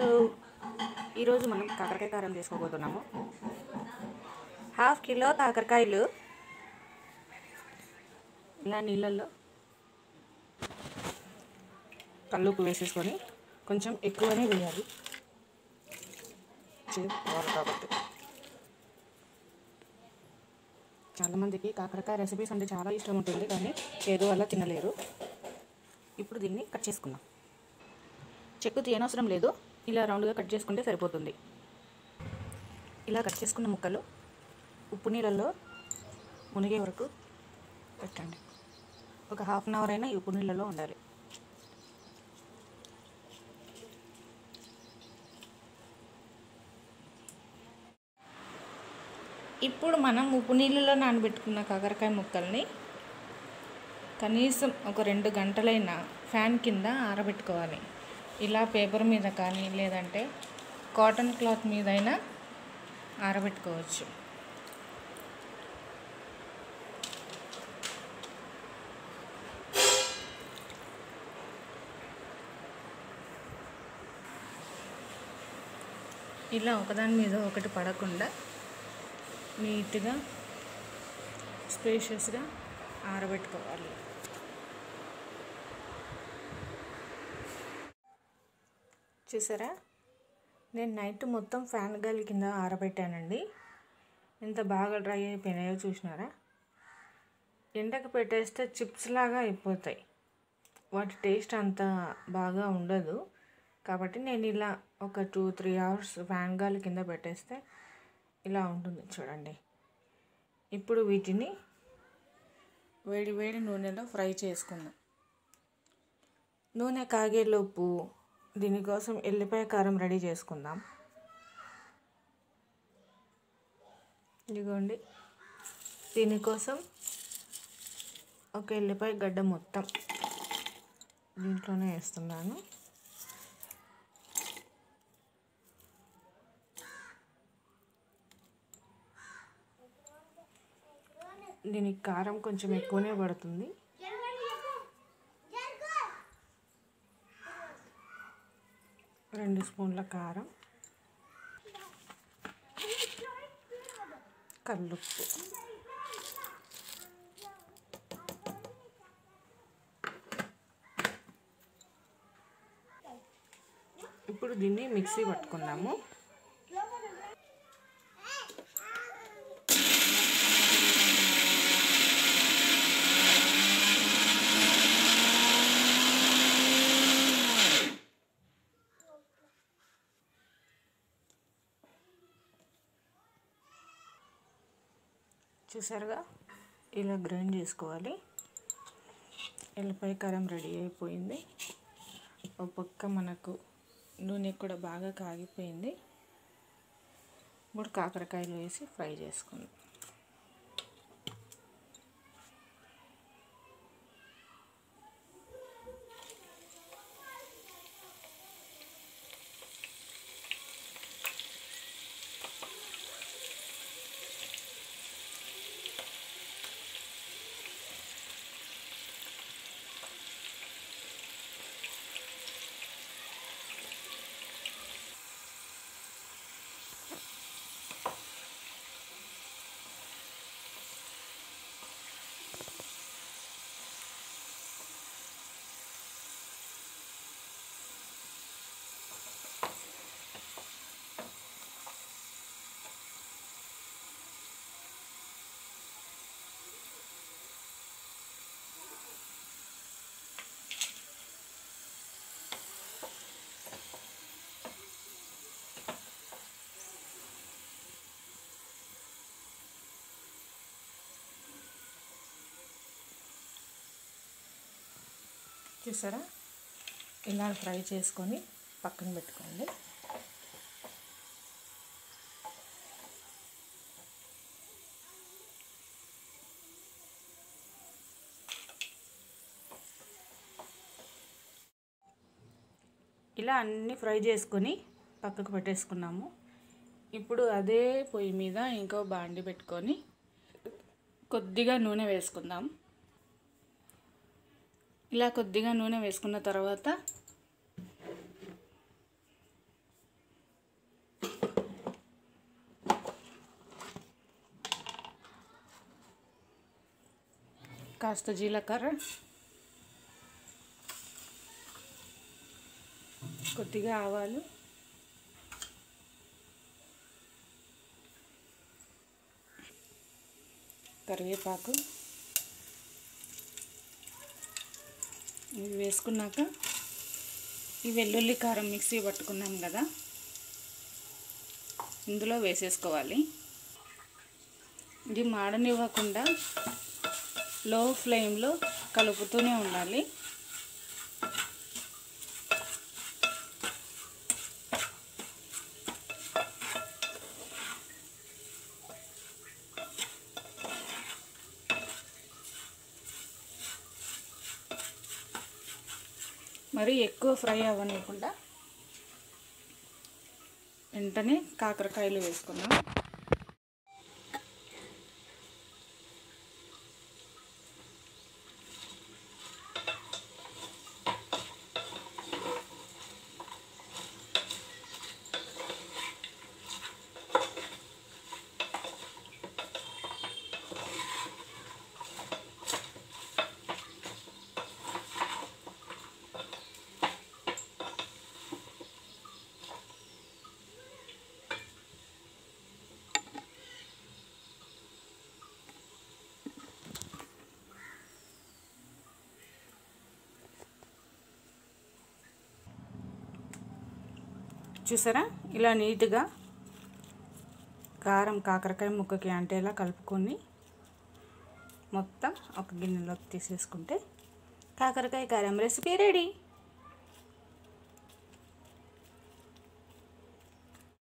hello ఈరోజు మనం కాకరకాయ కారం చేసుకోబోతున్నాము హాఫ్ కిలో కాకరకాయలు ఇలా నీళ్ళల్లో కల్లుపు వేసేసుకొని కొంచెం ఎక్కువనే వేయాలి కావాలి కాబట్టి చాలామందికి కాకరకాయ రెసిపీస్ అంటే చాలా ఇష్టం ఉంటుంది కానీ ఏదో వల్ల తినలేరు ఇప్పుడు దీన్ని కట్ చేసుకుందాం చెక్కు తీయనవసరం లేదు ఇలా రౌండ్గా కట్ చేసుకుంటే సరిపోతుంది ఇలా కట్ చేసుకున్న ముక్కలు ఉప్పు నీళ్ళల్లో మునిగే వరకు పెట్టండి ఒక హాఫ్ అన్ అవర్ అయినా ఈ ఉప్పు నీళ్ళలో ఉండాలి ఇప్పుడు మనం ఉప్పు నీళ్ళలో నానబెట్టుకున్న కాకరకాయ ముక్కల్ని కనీసం ఒక రెండు గంటలైనా ఫ్యాన్ కింద ఆరబెట్టుకోవాలి ఇలా పేపర్ మీద కానీ లేదంటే కాటన్ క్లాత్ మీద అయినా ఆరబెట్టుకోవచ్చు ఇలా ఒకదాని మీద ఒకటి పడకుండా నీట్గా స్పేషియస్గా ఆరబెట్టుకోవాలి చూసారా నేను నైట్ మొత్తం ఫ్యాన్ గాలి కింద ఆరబెట్టానండి ఎంత బాగా డ్రై అయిపోయినాయో చూసినారా ఎండకు పెట్టేస్తే చిప్స్ లాగా అయిపోతాయి వాటి టేస్ట్ అంత బాగా ఉండదు కాబట్టి నేను ఇలా ఒక టూ త్రీ అవర్స్ ఫ్యాన్ గాలి కింద పెట్టేస్తే ఇలా ఉంటుంది చూడండి ఇప్పుడు వీటిని వేడి వేడి నూనెలో ఫ్రై చేసుకుందాం నూనె కాగేలోపు దీనికోసం ఎల్లిపాయ కారం రెడీ చేసుకుందాం ఇదిగోండి దీనికోసం ఒక ఎల్లిపాయ గడ్డ మొత్తం దీంట్లోనే వేస్తున్నాను దీనికి కారం కొంచెం ఎక్కువనే పడుతుంది రెండు స్పూన్ల కారం కల్లుప్పు ఇప్పుడు దీన్ని మిక్సీ పట్టుకుందాము చూసారుగా ఇలా గ్రైండ్ చేసుకోవాలి ఎల్లిపాయ కారం రెడీ అయిపోయింది ఒక పక్క మనకు నూనె కూడా బాగా కాగిపోయింది ఇప్పుడు కాకరకాయలు వేసి ఫ్రై చేసుకుందాం చూసారా ఇలా ఫ్రై చేసుకొని పక్కన పెట్టుకోండి ఇలా అన్నీ ఫ్రై చేసుకొని పక్కకు పెట్టేసుకున్నాము ఇప్పుడు అదే పొయ్యి మీద ఇంకో బాండి పెట్టుకొని కొద్దిగా నూనె వేసుకుందాం ఇలా కొద్దిగా నూనె వేసుకున్న తర్వాత కాస్త జీలకర్ర కొద్దిగా ఆవాలు కరివేపాకు ఇవి వేసుకున్నాక ఈ వెల్లుల్లి కారం మిక్సీ పట్టుకున్నాం కదా ఇందులో వేసేసుకోవాలి ఇది మాడనివ్వకుండా లో ఫ్లేమ్లో కలుపుతూనే ఉండాలి మరి ఎక్కువ ఫ్రై అవ్వనివ్వకుండా వెంటనే కాకరకాయలు వేసుకుందాం చూసారా ఇలా నీట్గా కారం కాకరకాయ ముక్కకి అంటేలా కలుపుకొని మొత్తం ఒక గిన్నెలోకి తీసేసుకుంటే కాకరకాయ కారం రెసిపీ రెడీ